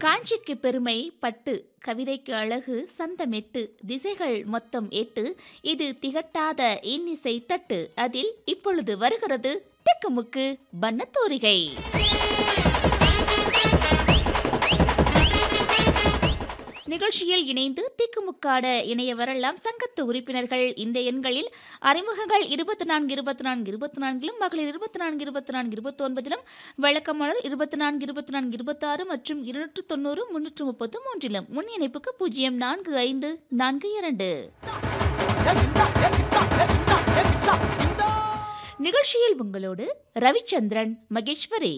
காஞ்சிக்கு பெருமை பட்டு கவிதைக்கு அழகு சந்தமெட்டு திசைகள் மொத்தம் எட்டு இது திகட்டாத இன்னிசை தட்டு அதில் இப்பொழுது வருகிறது திக்குமுக்கு வண்ணத்தோரிகை நிகழ்ச்சியில் இணைந்து திக்குமுக்காட இணைய வரலாம் சங்கத்து உறுப்பினர்கள் இந்த எண்களில் அறிமுகங்கள் இருபத்தி நான்கு இருபத்தி நான்கு இருபத்தி நான்கிலும் மகளிர் இருபத்தி நான்கு இருபத்தி நான்கு இருபத்தி ஒன்பதிலும் வழக்கமலர் இருபத்தி நான்கு இருபத்தி நான்கு இருபத்தாறு மற்றும் இருநூற்று தொண்ணூறு முன்னூற்று முப்பத்து மூன்றிலும் முன் இணைப்புக்கு பூஜ்ஜியம் நான்கு ஐந்து நான்கு இரண்டு நிகழ்ச்சியில் உங்களோடு ரவிச்சந்திரன் மகேஸ்வரி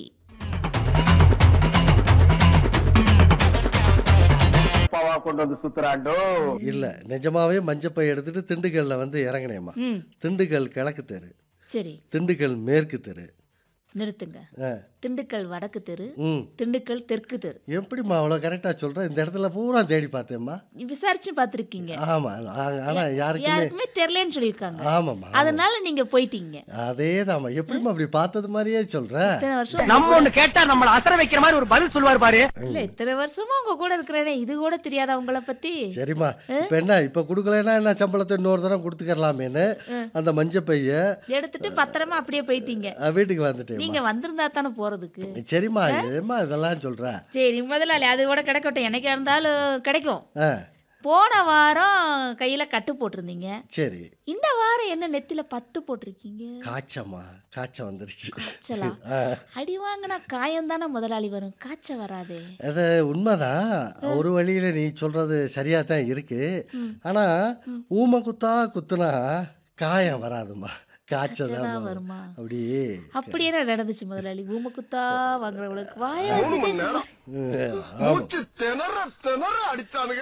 அப்பாவா கொண்டு வந்து சுத்துறாண்டோ இல்ல நிஜமாவே மஞ்சப்பை எடுத்துட்டு திண்டுக்கல்ல வந்து இறங்கினேம்மா ம் திண்டுக்கல் கிழக்கு தெரு சரி திண்டுக்கல் மேற்கு தெரு நிறுத்துங்க ஆ, திண்டுக்கல் வடக்கு தெரு ம் திண்டுக்கல் தெற்கு தெரு எப்படிம்மா அவ்வளோ கரெக்டாக சொல்கிறேன் இந்த இடத்துல பூரா தேடி பார்த்தேம்மா விசாரிச்சு பார்த்துருக்கீங்க ஆமா ஆ- ஆனா யாருக்குமே யாருக்குமே தெரியலன்னு சொல்லியிருக்காங்க ஆமாம்மா அதனால நீங்க போயிட்டீங்க அதே தாம்மா எப்படிம்மா அப்படி பார்த்தது மாதிரியே சொல்ற இத்தனை வருஷம் நம்ம ஒண்ணு கேட்டா நம்மள அசர வைக்கிற மாதிரி ஒரு பதில் சொல்லுவார் பாரு இல்ல இத்தனை வருஷமா உங்க கூட இருக்கிறேனே இது கூட தெரியாதா உங்களை பத்தி சரிம்மா இப்போ என்ன இப்போ கொடுக்கலன்னா என்ன சம்பளத்தை இன்னொரு தரம் கொடுத்துக்கலாமேன்னு அந்த மஞ்சப்பைய எடுத்துட்டு பத்திரமா அப்படியே போயிட்டீங்க அஹ், வீட்டுக்கு வந்துட்டேன் நீங்க வந்திருந்தா தானே போறதுக்கு சரிம்மா ஏம்மா இதெல்லாம் சொல்ற சரி முதலாளி அது கூட கிடைக்கட்டும் என்னைக்கா இருந்தாலும் கிடைக்கும் ஆ போன வாரம் கையில கட்டு போட்டிருந்தீங்க சரி இந்த வாரம் என்ன நெத்தில பட்டு போட்டிருக்கீங்க காய்ச்சம்மா காய்ச்சல் வந்துருச்சு காய்ச்சலா அடி வாங்கினா காயம் தானே முதலாளி வரும் காய்ச்சல் வராதே அது உண்மைதான் ஒரு வழியில நீ சொல்றது சரியா தான் இருக்கு ஆனா ஊமை குத்தா குத்துனா காயம் வராதும்மா காய்ச்சல் காய்ச்சலா தான் வருமா அப்படியே அப்படி என்ன நடந்துச்சு முதலாளி ஊமை குத்தா வாங்குறவங்களுக்கு வாய வச்சு பேசுவாரு. ம், மூச்சு திணற திணற அடிச்சானுங்க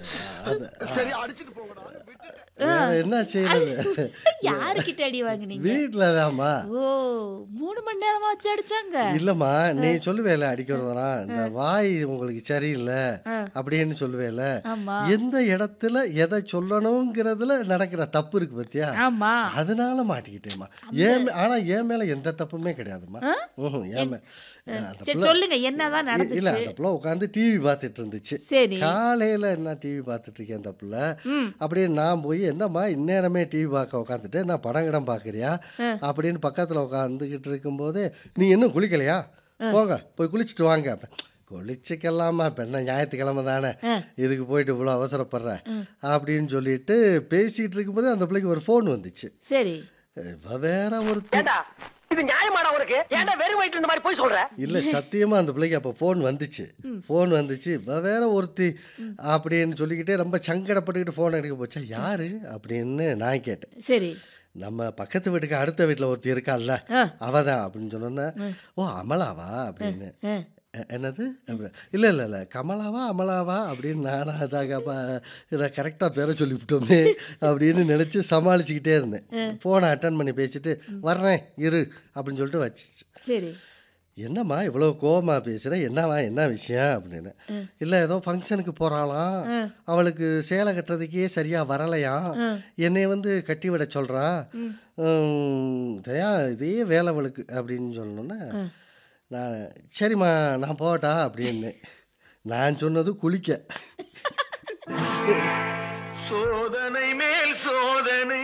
சரி அடிச்சிட்டு போங்கடா வேற என்ன செய்யறது யாருக்கிட்ட அடி வாங்குனீங்க வீட்டுல தாம்மா ஓ மூணு மணி நேரமா வச்சு அடிச்சாங்க இல்லம்மா நீ சொல்லுவேல அடிக்கிறதுனா இந்த வாய் உங்களுக்கு சரியில்லை அப்படின்னு சொல்லுவேல ஆமா எந்த இடத்துல எதை சொல்லணுங்கிறதுல நடக்கிற தப்பு இருக்கு பத்தியா ஆமா அதனால மாட்டிக்கிட்டேம்மா ஏன் மே- ஆனா என் மேல எந்த தப்புமே கிடையாதும்மா ம்ஹும், என் மே- அந்த சரி பிள்ளை- சொல்லுங்க என்னதான் இல்ல நடந்துச்சு அந்த பிள்ளை உட்காந்து டிவி பார்த்துட்டு இருந்துச்சு சரி காலையில என்ன டிவி பார்த்துட்டு இருக்கேன் அந்த பிள்ளை ம் அப்படியே நான் போய் என்னம்மா இந்நேரமே டிவி பார்க்க உட்காந்துட்டு நான் படம் கிடம் பார்க்குறியா அப்படின்னு பக்கத்தில் உட்காந்துக்கிட்டு இருக்கும்போது நீ இன்னும் குளிக்கலையா போங்க போய் குளிச்சுட்டு வாங்க அப்ப, குளிச்சுக்கலாமா இப்போ என்ன ஞாயிற்றுக்கிழமை தானே இதுக்கு போயிட்டு இவ்வளோ அவசரப்படுற அப்படின்னு சொல்லிட்டு பேசிகிட்டு இருக்கும்போது அந்த பிள்ளைக்கு ஒரு ஃபோன் வந்துச்சு சரி இவ வேற ஒரு ஏண்டா இது நியாயமாடா உனக்கு ஏன்டா வெறும் வயிற்று இந்த மாதிரி போய் சொல்ற இல்லை சத்தியமாக அந்த பிள்ளைக்கு அப்போ ஃபோன் வந்துச்சு ஃபோன் வந்துச்சு இவ வேற ஒருத்தி அப்படின்னு சொல்லிக்கிட்டே ரொம்ப சங்கடப்பட்டுக்கிட்டு ஃபோன் எடுக்க போச்சா யாரு அப்படின்னு நான் கேட்டேன் சரி நம்ம பக்கத்து வீட்டுக்கு அடுத்த வீட்டில் ஒருத்தி இருக்கால்ல ஆ. அவ தான் அப்படின்னு சொன்னோன்னே ஓ அமலாவா அப்படின்னு ஆ. எ- என்னது அப்படி இல்லை இல்லை இல்லை கமலாவா அமலாவா அப்படின்னு நானா அதாக இதை கரெக்டாக பேரை சொல்லிவிட்டோமே அப்படின்னு நினச்சி சமாளிச்சுக்கிட்டே இருந்தேன் ஃபோனை அட்டன் பண்ணி பேசிட்டு வர்றேன் இரு அப்படின்னு சொல்லிட்டு வச்சிச்சு சரி என்னம்மா இவ்வளோ கோவமா பேசுகிற என்னவா என்ன விஷயம் அப்படின்னு இல்லை ஏதோ ஃபங்க்ஷனுக்கு போகிறாளாம் அவளுக்கு சேலை கட்டுறதுக்கே சரியாக வரலையாம் என்னை வந்து கட்டி விட சொல்கிறா தயா இதே வேலை அவளுக்கு அப்படின்னு சொல்லணுன்னே நான் சரிம்மா நான் போகட்டா அப்படின்னு நான் சொன்னது குளிக்க சோதனை மேல் சோதனை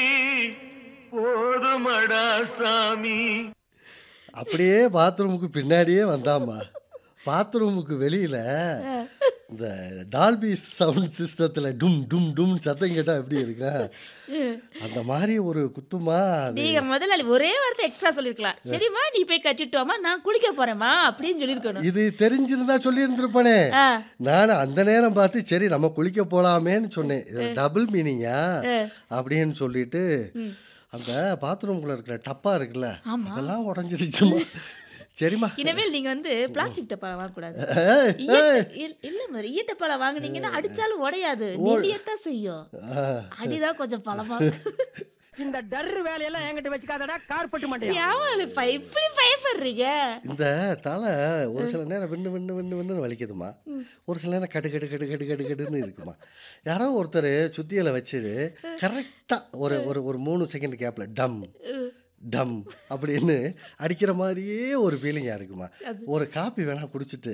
போதுமடா சாமி அப்படியே பாத்ரூமுக்கு பின்னாடியே வந்தாம்மா பாத்ரூமுக்கு வெளியில் இந்த டால்பி சவுண்ட் சிஸ்டத்தில் டும் டும் டும் சத்தம் கேட்டால் எப்படி இருக்கா அந்த மாதிரி ஒரு குத்துமா அது நீங்க முதலாளி ஒரே வார்த்தை எக்ஸ்ட்ரா சொல்லிருக்கலாம் சரிம்மா நீ போய் கட்டிட்டோமா நான் குளிக்க போறேம்மா அப்படின்னு சொல்லிருக்கணும் இது தெரிஞ்சிருந்தா சொல்லியிருந்திருப்பானே ஆ. நான் அந்த நேரம் பார்த்து சரி நம்ம குளிக்க போலாமேன்னு சொன்னேன் இது டபுள் மீனிங்கா அப்படின்னு சொல்லிட்டு அந்த பாத்ரூம்குள்ள இருக்கிற டப்பா இருக்குல்ல அதெல்லாம் உடஞ்சிருச்சுமா சரிம்மா இனிமேல் நீங்க வந்து பிளாஸ்டிக் டப்பால வாங்கக்கூடாது ஏய், ஏய். இல்ல- இல்ல முதல்ல ஈ டப்பால வாங்குனீங்கன்னா அடிச்சாலும் உடையாது நெல்லியத்தான் செய்யும் அடிதான் கொஞ்சம் பழமா இந்த டர்ரு வேலையெல்லாம் என்கிட்ட வச்சுக்காதடா கார்பட்டு மாட்டேன் ஏன் இப்படி பயப்படுறீங்க இந்த தலை ஒரு சில நேரம் விண்ணு விண்ணு விண்ணு விண்ணு வலிக்குதுமா ஒரு சில நேரம் கடு கடு கடு கடு கடு கடுன்னு இருக்குமா யாரோ ஒருத்தர் சுத்தியலை வச்சு கரெக்டாக ஒரு ஒரு ஒரு மூணு செகண்ட் கேப்பில் டம் டம் அப்படின்னு அடிக்கிற மாதிரியே ஒரு ஃபீலிங்காக இருக்குமா ஒரு காப்பி வேணா குடிச்சிட்டு